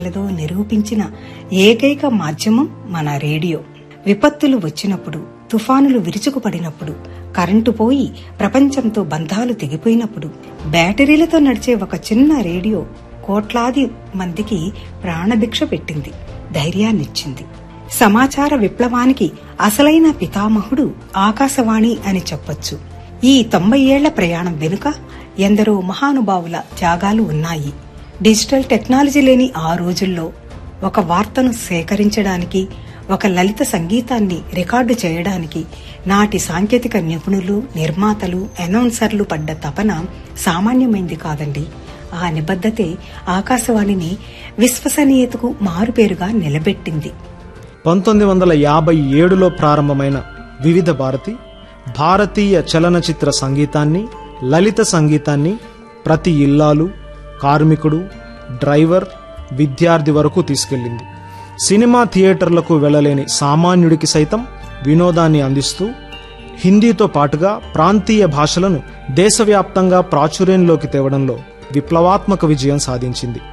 లేదో నిరూపించిన ఏకైక మాధ్యమం మన రేడియో విపత్తులు వచ్చినప్పుడు తుఫానులు విరుచుకుపడినప్పుడు కరెంటు పోయి ప్రపంచంతో బంధాలు తెగిపోయినప్పుడు బ్యాటరీలతో నడిచే ఒక చిన్న రేడియో కోట్లాది మందికి ప్రాణభిక్ష పెట్టింది ధైర్యాన్నిచ్చింది సమాచార విప్లవానికి అసలైన పితామహుడు ఆకాశవాణి అని చెప్పొచ్చు ఈ తొంభై ఏళ్ల ప్రయాణం వెనుక ఎందరో మహానుభావుల త్యాగాలు ఉన్నాయి డిజిటల్ టెక్నాలజీ లేని ఆ రోజుల్లో ఒక వార్తను సేకరించడానికి ఒక లలిత సంగీతాన్ని రికార్డు చేయడానికి నాటి సాంకేతిక నిపుణులు నిర్మాతలు అనౌన్సర్లు పడ్డ తపన సామాన్యమైంది కాదండి ఆ నిబద్ధతే ఆకాశవాణిని విశ్వసనీయతకు మారుపేరుగా నిలబెట్టింది పంతొమ్మిది వందల యాభై ఏడులో ప్రారంభమైన వివిధ భారతి భారతీయ చలనచిత్ర సంగీతాన్ని లలిత సంగీతాన్ని ప్రతి ఇల్లాలు కార్మికుడు డ్రైవర్ విద్యార్థి వరకు తీసుకెళ్లింది సినిమా థియేటర్లకు వెళ్లలేని సామాన్యుడికి సైతం వినోదాన్ని అందిస్తూ హిందీతో పాటుగా ప్రాంతీయ భాషలను దేశవ్యాప్తంగా ప్రాచుర్యంలోకి తేవడంలో విప్లవాత్మక విజయం సాధించింది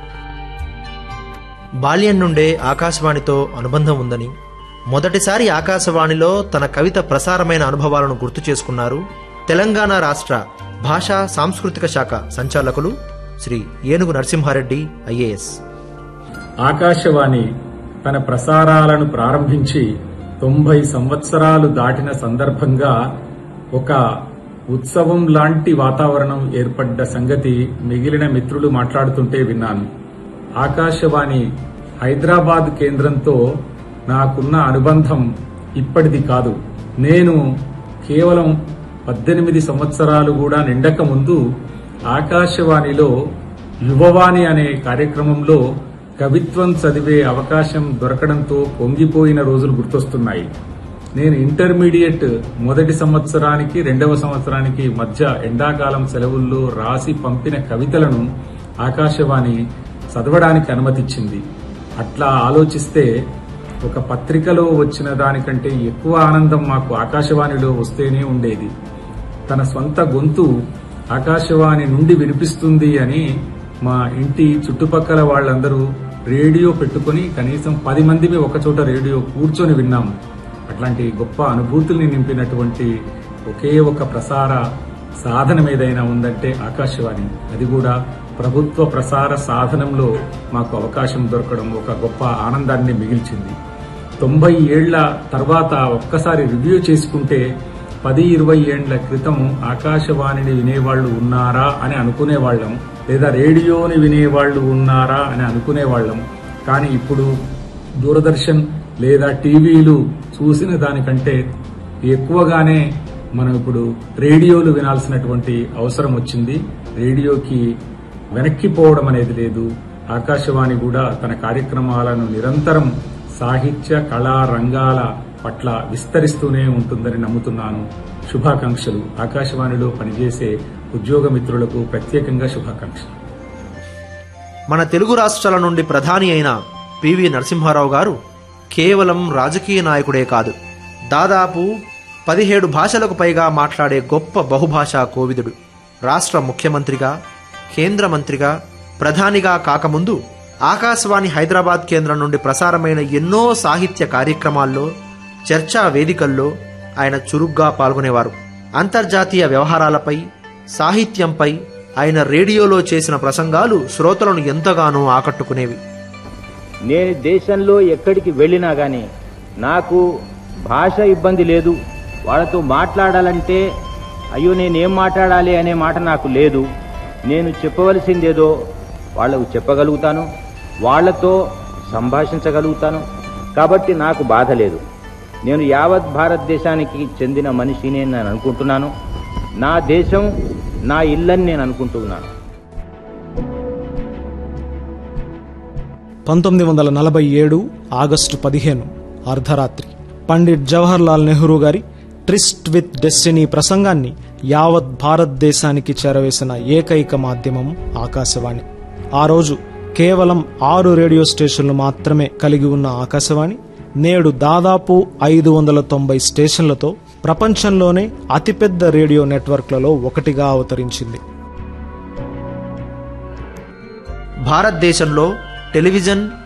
బాల్యం నుండే ఆకాశవాణితో అనుబంధం ఉందని మొదటిసారి ఆకాశవాణిలో తన కవిత ప్రసారమైన అనుభవాలను గుర్తు చేసుకున్నారు తెలంగాణ రాష్ట్ర భాషా సాంస్కృతిక శాఖ సంచాలకులు శ్రీ ఏనుగు నరసింహారెడ్డి ఐఏఎస్ ఆకాశవాణి తన ప్రసారాలను ప్రారంభించి తొంభై సంవత్సరాలు దాటిన సందర్భంగా ఒక ఉత్సవం లాంటి వాతావరణం ఏర్పడ్డ సంగతి మిగిలిన మిత్రులు మాట్లాడుతుంటే విన్నాను ఆకాశవాణి హైదరాబాద్ కేంద్రంతో నాకున్న అనుబంధం ఇప్పటిది కాదు నేను కేవలం పద్దెనిమిది సంవత్సరాలు కూడా నిండక ముందు ఆకాశవాణిలో యువవాణి అనే కార్యక్రమంలో కవిత్వం చదివే అవకాశం దొరకడంతో పొంగిపోయిన రోజులు గుర్తొస్తున్నాయి నేను ఇంటర్మీడియట్ మొదటి సంవత్సరానికి రెండవ సంవత్సరానికి మధ్య ఎండాకాలం సెలవుల్లో రాసి పంపిన కవితలను ఆకాశవాణి చదవడానికి అనుమతిచ్చింది అట్లా ఆలోచిస్తే ఒక పత్రికలో వచ్చిన దానికంటే ఎక్కువ ఆనందం మాకు ఆకాశవాణిలో వస్తేనే ఉండేది తన సొంత గొంతు ఆకాశవాణి నుండి వినిపిస్తుంది అని మా ఇంటి చుట్టుపక్కల వాళ్ళందరూ రేడియో పెట్టుకుని కనీసం పది మందిమి ఒకచోట రేడియో కూర్చొని విన్నాము అట్లాంటి గొప్ప అనుభూతుల్ని నింపినటువంటి ఒకే ఒక ప్రసార సాధనం ఏదైనా ఉందంటే ఆకాశవాణి అది కూడా ప్రభుత్వ ప్రసార సాధనంలో మాకు అవకాశం దొరకడం ఒక గొప్ప ఆనందాన్ని మిగిల్చింది తొంభై ఏళ్ల తర్వాత ఒక్కసారి రివ్యూ చేసుకుంటే పది ఇరవై ఏండ్ల క్రితం ఆకాశవాణిని వినేవాళ్లు ఉన్నారా అని అనుకునేవాళ్ళం లేదా రేడియోని వినేవాళ్లు ఉన్నారా అని అనుకునేవాళ్ళం కానీ ఇప్పుడు దూరదర్శన్ లేదా టీవీలు చూసిన దానికంటే ఎక్కువగానే మనం ఇప్పుడు రేడియోలు వినాల్సినటువంటి అవసరం వచ్చింది రేడియోకి వెనక్కిపోవడం అనేది లేదు ఆకాశవాణి కూడా తన కార్యక్రమాలను నిరంతరం సాహిత్య కళా రంగాల పట్ల విస్తరిస్తూనే ఉంటుందని నమ్ముతున్నాను శుభాకాంక్షలు ఆకాశవాణిలో పనిచేసే ఉద్యోగ మిత్రులకు ప్రత్యేకంగా శుభాకాంక్షలు మన తెలుగు రాష్ట్రాల నుండి ప్రధాని అయిన పివి నరసింహారావు గారు కేవలం రాజకీయ నాయకుడే కాదు దాదాపు పదిహేడు భాషలకు పైగా మాట్లాడే గొప్ప బహుభాషా కోవిదుడు రాష్ట్ర ముఖ్యమంత్రిగా కేంద్ర మంత్రిగా ప్రధానిగా కాకముందు ఆకాశవాణి హైదరాబాద్ కేంద్రం నుండి ప్రసారమైన ఎన్నో సాహిత్య కార్యక్రమాల్లో చర్చా వేదికల్లో ఆయన చురుగ్గా పాల్గొనేవారు అంతర్జాతీయ వ్యవహారాలపై సాహిత్యంపై ఆయన రేడియోలో చేసిన ప్రసంగాలు శ్రోతలను ఎంతగానో ఆకట్టుకునేవి నేను దేశంలో ఎక్కడికి వెళ్ళినా గానీ నాకు భాష ఇబ్బంది లేదు వాళ్ళతో మాట్లాడాలంటే అయ్యో నేనేం మాట్లాడాలి అనే మాట నాకు లేదు నేను చెప్పవలసిందేదో వాళ్ళకు చెప్పగలుగుతాను వాళ్ళతో సంభాషించగలుగుతాను కాబట్టి నాకు బాధ లేదు నేను యావత్ భారతదేశానికి చెందిన మనిషిని నేను అనుకుంటున్నాను నా దేశం నా ఇల్లని నేను అనుకుంటున్నాను పంతొమ్మిది వందల నలభై ఏడు ఆగస్టు పదిహేను అర్ధరాత్రి పండిట్ జవహర్లాల్ నెహ్రూ గారి ట్రిస్ట్ విత్ డెస్టినీ ప్రసంగాన్ని యావత్ భారతదేశానికి చేరవేసిన ఏకైక మాధ్యమం ఆకాశవాణి ఆ రోజు కేవలం ఆరు రేడియో స్టేషన్లు మాత్రమే కలిగి ఉన్న ఆకాశవాణి నేడు దాదాపు ఐదు వందల తొంభై స్టేషన్లతో ప్రపంచంలోనే అతిపెద్ద రేడియో నెట్వర్క్లలో ఒకటిగా అవతరించింది భారతదేశంలో టెలివిజన్